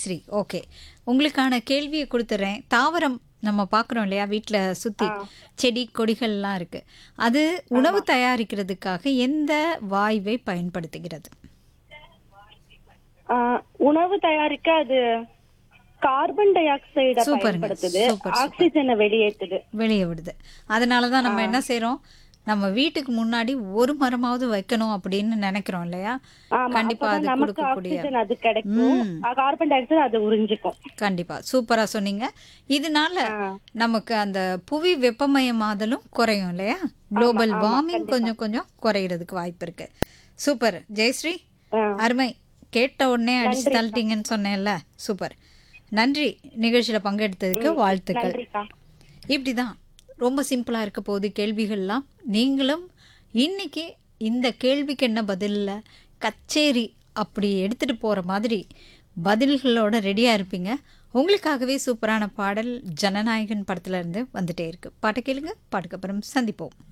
Jayashree okay உங்களுக்கான கேள்வியை கொடுத்துட்றேன் தாவரம் நம்ம பார்க்குறோம் இல்லையா வீட்டில் சுற்றி செடி கொடிகள்லாம் இருக்குது அது உணவு தயாரிக்கிறதுக்காக எந்த வாயுவை பயன்படுத்துகிறது ஆஹ் உணவு தயாரிக்க அது கார்பன் டை ஆக்சைட சூப்பருங்க, பயன்படுத்துது சூப்பர், ஆக்சிஜனை வெளியேற்றுது வெளியே விடுது அதனால தான் நம்ம என்ன செய்கிறோம் நம்ம வீட்டுக்கு முன்னாடி ஒரு மரமாவது வைக்கணும் அப்படின்னு நினைக்கிறோம் இல்லையா ஆமா கண்டிப்பா அப்பதான் அது நமக்கு கொடுக்கக்கூடிய ஆக்சிஜன் அது கிடைக்கும் கார்பன் டை ஆக்சைடு அது உறிஞ்சிக்கும் கண்டிப்பா சூப்பரா சொன்னீங்க இதனால ஆ. நமக்கு அந்த புவி வெப்பமயமாதலும் குறையும் இல்லையா குளோபல் வார்மிங் கொஞ்சம் கொஞ்சம் குறையிறதுக்கு வாய்ப்பு இருக்கு சூப்பர் ஜெயஸ்ரீ ஆ. அருமை கேட்ட உடனே அடிச்சு தள்ளிட்டீங்கன்னு சொன்னேன்ல சூப்பர் நன்றி நிகழ்ச்சியில் பங்கெடுத்ததுக்கு வாழ்த்துக்கள் நன்றிக்கா இப்படி தான் ரொம்ப சிம்பிளாக இருக்க போகுது கேள்விகள்லாம் நீங்களும் இன்னைக்கு இந்த கேள்விக்கு என்ன பதிலில் கச்சேரி அப்படி எடுத்துகிட்டு போகிற மாதிரி பதில்களோட ரெடியாக இருப்பீங்க உங்களுக்காகவே சூப்பரான பாடல் ஜனநாயகன் படத்துல இருந்து வந்துட்டே இருக்கு பாட்டை கேளுங்க பாட்டுக்கு அப்புறம் சந்திப்போம்